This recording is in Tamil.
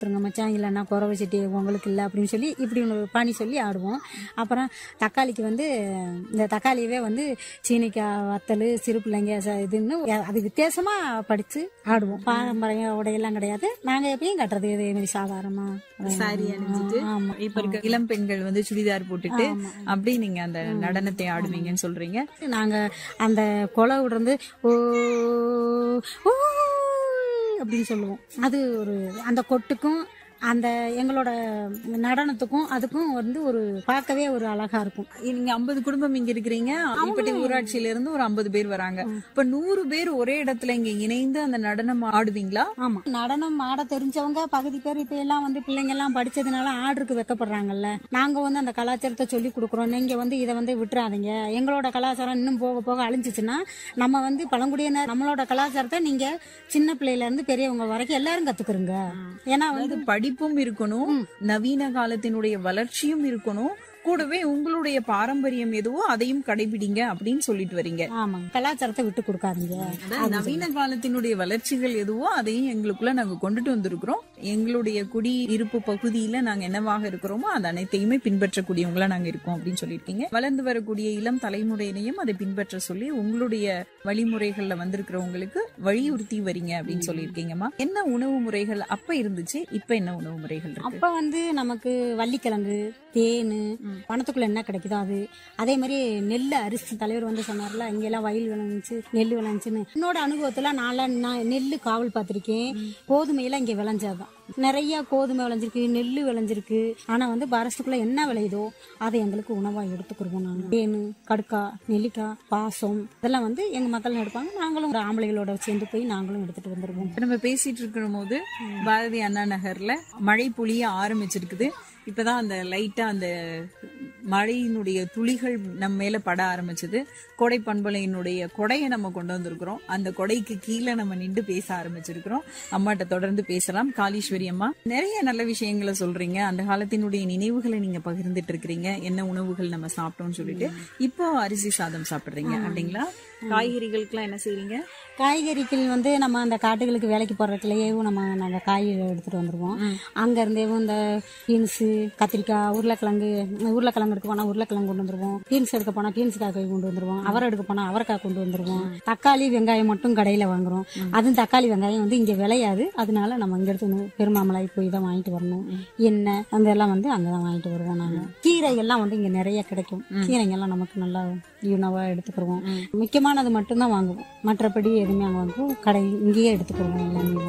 இருங்க மச்சான் இல்லைன்னா குறவை சட்டி உங்களுக்கு இல்லை அப்படின்னு சொல்லி இப்படி ஒன்று பாணி சொல்லி ஆடுவோம் அப்புறம் தக்காளிக்கு வந்து இந்த தக்காளியவே வந்து சீனிக்காய் வத்தல் சிறு பிள்ளைங்க ச- இதுன்னு அது வித்தியாசமா படிச்சு ஆடுவோம் பாரம்பரிய உடையெல்லாம் கிடையாது நாங்க எப்பயும் கட்டுறது இதே மாதிரி சாதாரணமா சாரி அணிஞ்சிட்டு ஆமா இப்ப இருக்க இளம் பெண்கள் வந்து சுடிதார் போட்டுட்டு ஆமா. அப்படி நீங்க அந்த நடனத்தை ஆடுவீங்கன்னு சொல்றீங்க நாங்க அந்த கொலை விடுறது ஓ ஓ அப்படின்னு சொல்லுவோம் அது ஒரு அந்த கொட்டுக்கும் அந்த எங்களோட நடனத்துக்கும் அதுக்கும் வந்து ஒரு பார்க்கவே ஒரு அழகா இருக்கும் நீங்க ஐம்பது குடும்பம் இங்க இருக்கிறீங்க இப்படி ஊராட்சியில இருந்து ஒரு ஐம்பது பேர் வராங்க இப்ப நூறு பேர் ஒரே இடத்துல இங்க இணைந்து அந்த நடனம் ஆடுவீங்களா ஆமா நடனம் ஆட தெரிஞ்சவங்க பகுதி பேர் இப்ப எல்லாம் வந்து பிள்ளைங்க எல்லாம் படிச்சதுனால ஆர்டருக்கு வைக்கப்படுறாங்கல்ல நாங்க வந்து அந்த கலாச்சாரத்தை சொல்லி கொடுக்குறோம் நீங்க வந்து இதை வந்து விட்டுறாதீங்க எங்களோட கலாச்சாரம் இன்னும் போக போக அழிஞ்சிச்சுன்னா நம்ம வந்து பழங்குடியினர் நம்மளோட கலாச்சாரத்தை நீங்க சின்ன பிள்ளையில இருந்து பெரியவங்க வரைக்கும் எல்லாரும் கத்துக்கிறோங்க ஏன்னா வந்து அதாவது படிப்பும் இருக்கணும் நவீன காலத்தினுடைய வளர்ச்சியும் இருக்கணும் கூடவே உங்களுடைய பாரம்பரியம் எதுவோ அதையும் கடைபிடிங்க அப்படின்னு சொல்லிட்டு வரீங்க ஆமாங்க கலாச்சாரத்தை விட்டு கொடுக்காதீங்க அதாவது நவீன காலத்தினுடைய வளர்ச்சிகள் எதுவோ அதையும் எங்களுக்குள்ள நாங்க கொண்டுட்டு வந்திருக்கிறோம் எங்களுடைய குடியிருப்பு பகுதியில நாங்க என்னவாக இருக்கிறோமோ அது அனைத்தையுமே பின்பற்றக்கூடியவங்களா நாங்க இருக்கோம் அப்படின்னு சொல்லியிருக்கீங்க வளர்ந்து வரக்கூடிய இளம் தலைமுறையினையும் அதை பின்பற்ற சொல்லி உங்களுடைய வழிமுறைகள்ல வந்திருக்கிறவங்களுக்கு வலியுறுத்தி வரீங்க அப்படின்னு சொல்லியிருக்கீங்கம்மா என்ன உணவு முறைகள் அப்ப இருந்துச்சு இப்ப என்ன உணவு முறைகள் இருக்கு அப்ப வந்து நமக்கு வள்ளிக்கிழங்கு தேன் பணத்துக்குள்ள என்ன கிடைக்குதோ அது அதே மாதிரி நெல் அரிசி தலைவர் வந்து சொன்னார்ல இங்க எல்லாம் வயல் விளைஞ்சி நெல் விளைஞ்சுன்னு என்னோட அனுபவத்துல நான் நான் நெல் காவல் பார்த்திருக்கேன் கோதுமையெல்லாம் இங்க விளைஞ்சாதான் நிறைய கோதுமை விளைஞ்சிருக்கு நெல் விளைஞ்சிருக்கு ஆனா வந்து பாரஸ்டுக்குள்ள என்ன விளையுதோ அதை எங்களுக்கு உணவா எடுத்துக்கிருவோம் நாங்க தேன் கடுக்கா நெல்லிக்காய் பாசம் இதெல்லாம் வந்து எங்க மக்கள் எடுப்பாங்க நாங்களும் ஒரு ஆம்பளைகளோட சேர்ந்து போய் நாங்களும் எடுத்துட்டு வந்துருவோம் இப்ப நம்ம பேசிட்டு இருக்கிற போது பாரதி அண்ணா நகர்ல மழை பொழிய ஆரம்பிச்சிருக்குது இப்பதான் அந்த லைட்டா அந்த மழையினுடைய துளிகள் நம்ம மேல பட ஆரம்பிச்சது கொடை பண்பலையினுடைய கொடையை நம்ம கொண்டு வந்திருக்கிறோம் அந்த கொடைக்கு கீழே நம்ம நின்று பேச ஆரம்பிச்சிருக்கிறோம் அம்மாட்ட தொடர்ந்து பேசலாம் காளீஸ்வரி அம்மா நிறைய நல்ல விஷயங்களை சொல்றீங்க அந்த காலத்தினுடைய நினைவுகளை நீங்க பகிர்ந்துட்டு இருக்கிறீங்க என்ன உணவுகள் நம்ம சாப்பிட்டோம்னு சொல்லிட்டு இப்போ அரிசி சாதம் சாப்பிடுறீங்க அப்படிங்களா காய்கறிகளுக்கெல்லாம் என்ன செய்றீங்க காய்கறிகள் வந்து நம்ம அந்த காட்டுகளுக்கு வேலைக்கு போறதுலயேவும் நம்ம நாங்க காய் எடுத்துட்டு வந்துருவோம் அங்க இருந்தேவும் இந்த பீன்ஸு கத்திரிக்காய் உருளைக்கிழங்கு உருளைக்கிழங்கு எடுக்க போனா உருளைக்கிழங்கு கொண்டு வந்துருவோம் பீன்ஸ் எடுக்க போனா பீன்ஸ் காய் கொண்டு வந்துருவோம் அவரை எடுக்க போனா அவரைக்காய் கொண்டு வந்துருவோம் தக்காளி வெங்காயம் மட்டும் கடையில வாங்குறோம் அதுவும் தக்காளி வெங்காயம் வந்து இங்க விளையாது அதனால நம்ம இங்க எடுத்து வந்து பெருமாமலை போய் தான் வாங்கிட்டு வரணும் எண்ணெய் அந்த எல்லாம் வந்து அங்கதான் வாங்கிட்டு வருவோம் நாங்க கீரைகள்லாம் வந்து இங்க நிறைய கிடைக்கும் கீரைங்கெல்லாம் நமக்கு நல்லா உணவா எடுத்துக்கிருவோம் முக்கியமானது மட்டும்தான் வாங்குவோம் மற்றபடி எதுவுமே அங்க வாங்குவோம் கடை இங்கேயே எடுத்துக்கிருவோம் எல்லாமே